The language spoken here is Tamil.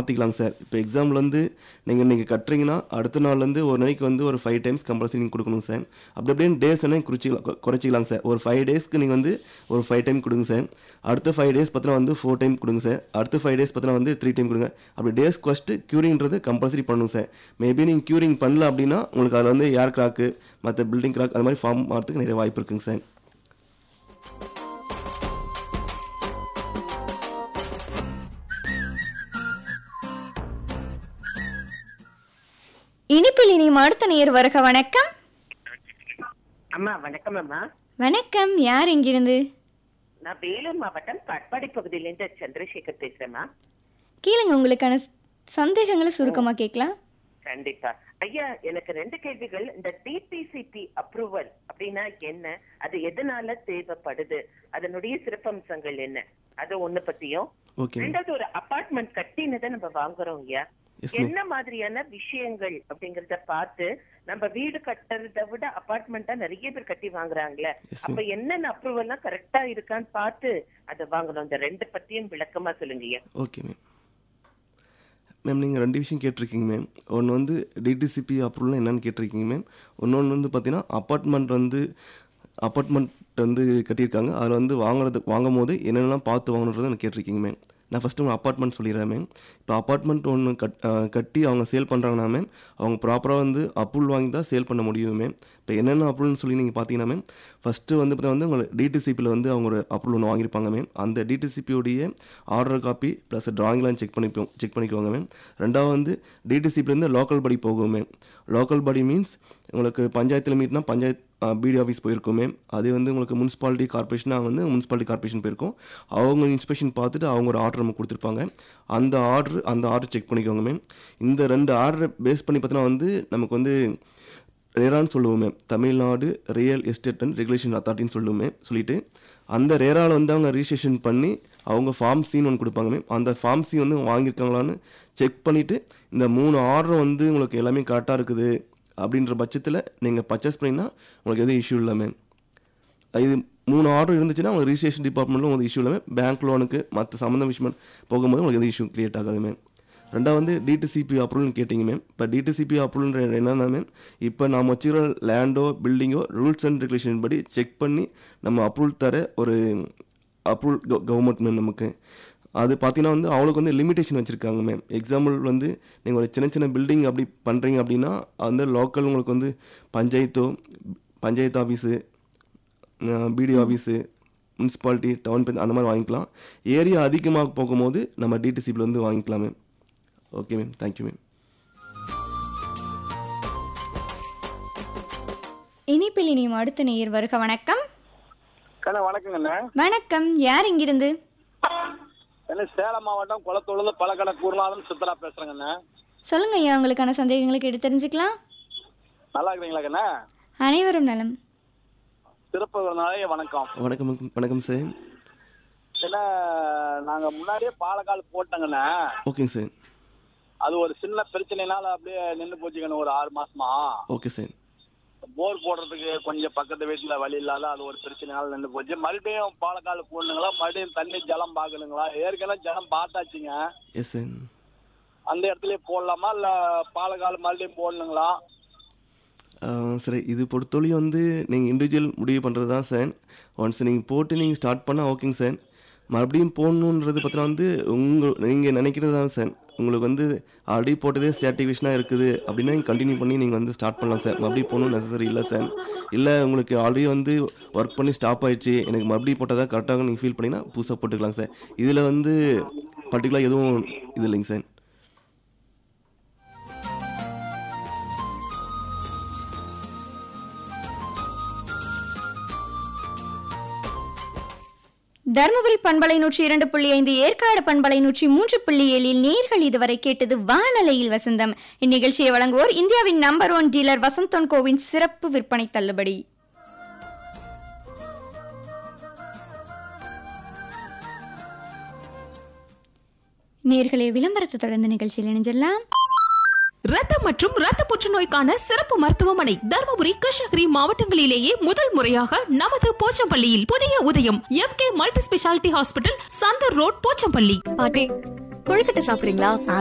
மாற்றிக்கலாங்க சார் இப்போ எக்ஸாம்பிள் வந்து நீங்கள் இன்றைக்கி கட்டுறீங்கன்னா அடுத்த நாள்லேருந்து ஒரு நாளைக்கு வந்து ஒரு ஃபைவ் டைம்ஸ் கம்பல்சரி நீங்கள் கொடுக்கணும் சார் அப்படி அப்படியே டேஸ் என்ன குறிச்சிக்கலாம் கொ- குறைச்சிக்கலாம் சார் ஒரு ஃபைவ் டேஸ்க்கு நீங்கள் வந்து ஒரு ஃபைவ் டைம் கொடுங்க சார் அடுத்த ஃபைவ் டேஸ் பார்த்தீங்கன்னா வந்து ஃபோர் டைம் கொடுங்க சார் அடுத்த ஃபைவ் டேஸ் பார்த்தீங்கன்னா வந்து த்ரீ டைம் கொடுங்க அப்படி டேஸ் ஃபஸ்ட்டு க்யூரிங்கிறது கம்பல்சரி பண்ணணும் சார் மேபி நீங்கள் க்யூரிங் பண்ணல அப்படின்னா உங்களுக்கு அதில் வந்து ஏர் கிராக்கு மற்ற பில்டிங் கிராக் அது மாதிரி ஃபார்ம் ஆகிறதுக்கு நிறைய வாய்ப்பு இருக்குங்க சார் இனிப்பில் இனியும் அடுத்த நேர் வருக வணக்கம் அம்மா வணக்கம் அம்மா வணக்கம் யார் இங்கிருந்து நான் வேலூர் மாவட்டம் காட்பாடி பகுதியிலிருந்து சந்திரசேகர் பேசுறேம்மா கேளுங்க உங்களுக்கான ஸ்- சந்தேகங்களை சுருக்கமா கேட்கலாம் கண்டிப்பா ஐயா எனக்கு ரெண்டு கேள்விகள் இந்த டிபிசிபி அப்ரூவல் அப்படின்னா என்ன அது எதனால தேவைப்படுது அதனுடைய சிறப்பம்சங்கள் என்ன அது ஒண்ணு பத்தியும் ஓகே ரெண்டாவது ஒரு அபார்ட்மெண்ட் கட்டினதை நம்ம வாங்குறோம் ஐயா Yes, ma'am. என்ன மாதிரியான விஷயங்கள் அப்படிங்கறத பார்த்து நம்ம வீடு கட்டுறதை விட அபார்ட்மெண்டா நிறைய பேர் கட்டி வாங்குறாங்களே Yes, அப்ப என்னென்ன அப்ரூவல்லாம் கரெக்டா இருக்கான்னு பார்த்து அதை வாங்கணும் இந்த ரெண்டு பத்தியும் விளக்கமா சொல்லுங்க ஐயா ஓகே மேம் மேம் நீங்கள் ரெண்டு விஷயம் கேட்டிருக்கீங்க மேம் ஒன்று வந்து டிடிசிபி அப்ரூவல் என்னன்னு கேட்டிருக்கீங்க மேம் இன்னொன்று வந்து பார்த்தீங்கன்னா அப்பார்ட்மெண்ட் வந்து அப்பார்ட்மெண்ட் வந்து கட்டியிருக்காங்க அதில் வந்து வாங்குறது வாங்கும் போது என்னென்னலாம் பார்த்து வாங்கணுன்றதை எனக்கு கேட்டிருக்கீங்க மேம் நான் ஃபஸ்ட்டு உங்கள் அப்பார்ட்மெண்ட் சொல்லிடுறேன் மேம் இப்போ அப்பார்ட்மெண்ட் ஒன்று கட் அஹ் கட்டி அவங்க சேல் பண்ணுறாங்கன்னா மேம் அவங்க ப்ராப்பராக வந்து அப்ரூவல் வாங்கி தான் சேல் பண்ண முடியும் மேம் இப்போ என்னென்ன அப்ரூவல்னு சொல்லி நீங்கள் பார்த்தீங்கன்னா மேம் ஃபஸ்ட்டு வந்து பார்த்தீங்கன்னா வந்து உங்களுக்கு டிடிசிபியில் வந்து அவங்க ஒரு அப்ரூவல் ஒன்று வாங்கியிருப்பாங்க மேம் அந்த டிடிசிபியோடைய ஆர்டர் காப்பி ப்ளஸ் டிராயிங்லாம் செக் பண்ணிப்போம் செக் பண்ணிக்குவாங்க மேம் ரெண்டாவது வந்து டிடிசிபிலேருந்து லோக்கல் படி போகும் மேம் லோக்கல் படி மீன்ஸ் உங்களுக்கு பஞ்சாயத்தில் மீட்னா பஞ்சாயத்து பிடி ஆஃபீஸ் போயிருக்கோம் மேம் அதே வந்து உங்களுக்கு முனிசிபாலிட்டி கார்பரேஷனாக வந்து முனிசிபாலிட்டி கார்பரேஷன் போயிருக்கோம் அவங்க இன்ஸ்பெக்ஷன் பார்த்துட்டு அவங்க ஒரு ஆர்டர் நமக்கு கொடுத்துருப்பாங்க அந்த ஆர்டர் அந்த ஆர்டர் செக் பண்ணிக்கோங்க மேம் இந்த ரெண்டு ஆர்டரை பேஸ் பண்ணி பார்த்தீங்கன்னா வந்து நமக்கு வந்து ரேரான்னு சொல்லுவோம் ma'am Tamil Nadu real estate and regulation அத்தாரிட்டின்னு சொல்லுவோமே சொல்லிட்டு அந்த ரேராவில் வந்து அவங்க ரிஜிஸ்ட்ரேஷன் பண்ணி அவங்க ஃபார்ம் சீன் ஒன்று கொடுப்பாங்க மேம் அந்த ஃபார்ம் சி வந்து வாங்கியிருக்காங்களான்னு செக் பண்ணிவிட்டு இந்த மூணு ஆர்டர் வந்து உங்களுக்கு எல்லாமே கரெக்டாக இருக்குது அப்படின்ற பட்சத்தில் நீங்கள் பர்ச்சேஸ் பண்ணிங்கன்னா உங்களுக்கு எதுவும் இஷ்யூ இல்லை மேம் இது மூணு ஆர்டர் இருந்துச்சுன்னா உங்களுக்கு ரிஜிஸ்ட்ரேஷன் டிபார்ட்மெண்ட்டில் உங்களுக்கு இஷ்யூ இல்லை மேம் பேங்க் லோனுக்கு மற்ற சம்மந்தம் விஷயம் போகும்போது உங்களுக்கு எதுவும் இஷ்யூ கிரியேட் ஆகாது மேம் ரெண்டாவது வந்து டிடிசிபி அப்ரூவல்னு கேட்டிங்க மேம் இப்போ டிடிசிபி அப்ரூவல்ன்ற என்னன்னா மேம் இப்போ நாம் வச்சுக்கிற லேண்டோ பில்டிங்கோ ரூல்ஸ் அண்ட் ரெகுலேஷன் படி செக் பண்ணி நம்ம அப்ரூவல் தர ஒரு அப்ரூவல் கவர்மெண்ட் மேம் நமக்கு அது பார்த்தீங்கன்னா வந்து அவங்களுக்கு வந்து லிமிடேஷன் வச்சுருக்காங்க மேம் எக்ஸாம்பிள் வந்து நீங்கள் ஒரு சின்ன சின்ன பில்டிங் அப்படி பண்ணுறீங்க அப்படின்னா அந்த லோக்கல் உங்களுக்கு வந்து பஞ்சாயத்தோ பஞ்சாயத்து ஆஃபீஸு பிடி ஆஃபீஸு முனிசிபாலிட்டி டவுன் பஞ்ச் அந்த மாதிரி வாங்கிக்கலாம் ஏரியா அதிகமாக போகும்போது நம்ம டிடிசிபியில் வந்து வாங்கிக்கலாம் ma'am okay ma'am thank you ma'am இனிப்பில் இனியும் அடுத்த நேர் வருக வணக்கம் கண்ணா வணக்கங்கண்ணே வணக்கம் யார் இங்கிருந்து என்ன சேலம் மாவட்டம் குளத்தூர்ல பழக்கடை கூர்நாதன் சித்தரா பேசுறேங்கண்ணே சொல்லுங்க ஐயா உங்களுக்கான சந்தேகங்களை கேட்டு தெரிஞ்சுக்கலாம் நல்லா இருக்கிறீங்களா கண்ணா அனைவரும் நலம் சிறப்பு விருந்தாலே வணக்கம் வணக்கம் வணக்கம் சார் என்ன நாங்க முன்னாடியே பாலக்கால் போட்டோங்கண்ணே ஓகேங்க சார் அது ஒரு சின்ன பிரச்சனைனால அப்படியே நின்று போச்சுக்கண்ணே ஒரு ஆறு மாசமா ஓகே சார் போர் போடுறதுக்கு கொஞ்சம் பக்கத்து வீட்டுல வழி இல்லாத அது ஒரு பிரச்சனைனால நின்று போச்சு மறுபடியும் பாலக்கால் போடணுங்களா மறுபடியும் தண்ணி ஜலம் பார்க்கணுங்களா ஏற்கனவே ஜலம் பார்த்தாச்சுங்க எஸ் சார் அந்த இடத்துலயே போடலாமா இல்ல பாலக்கால் மறுபடியும் போடணுங்களா சரி இது பொறுத்தவரையும் வந்து நீங்கள் இண்டிவிஜுவல் முடிவு பண்ணுறது தான் சார் ஒன்ஸ் நீங்கள் போட்டு நீங்கள் ஸ்டார்ட் பண்ணால் ஓகேங்க சார் மறுபடியும் போடணுன்றது பார்த்தீங்கன்னா வந்து உங்கள் நீங்கள் நினைக்கிறது தான் சார் உங்களுக்கு வந்து ஆல்ரெடி போட்டதே ஸ்டாட்டிஃபிகேஷனாக இருக்குது அப்படின்னா நீங்கள் கண்டினியூ பண்ணி நீங்கள் வந்து ஸ்டார்ட் பண்ணலாம் சார் மறுபடியும் போகணும் நெசசரி இல்லை சார் இல்லை உங்களுக்கு ஆல்ரெடி வந்து ஒர்க் பண்ணி ஸ்டாப் ஆயிடுச்சு எனக்கு மறுபடியும் போட்டால் தான் கரெக்டாக நீங்கள் ஃபீல் பண்ணிங்கன்னா புதுசாக போட்டுக்கலாம் சார் இதில் வந்து பர்டிகுலர் எதுவும் இது இல்லைங்க சார் தருமபுரி பண்பலை நூற்றி இரண்டு புள்ளி ஐந்து ஏற்காடு பண்பலை நூற்றி மூன்று புள்ளி ஏழில் நேர்கள் இதுவரை கேட்டது வானலையில் வசந்தம் இந்நிகழ்ச்சியை வழங்குவோர் இந்தியாவின் நம்பர் ஒன் டீலர் வசந்தன் கோவின் சிறப்பு விற்பனை தள்ளுபடி நேர்களே விளம்பரத்தை தொடர்ந்து நிகழ்ச்சியில் இணைஞ்செல்லாம் ரத்தம் மற்றும் ரத்த புற்றுநோய்க்கான சிறப்பு மருத்துவமனை தருமபுரி கிருஷ்ணகிரி மாவட்டங்களிலேயே முதல் முறையாக நமது போச்சம்பள்ளியில் புதிய உதயம் M K multi speciality hospital Santhur road Pochampalli பாட்டி கொழுக்கட்டை சாப்பிடுறீங்களா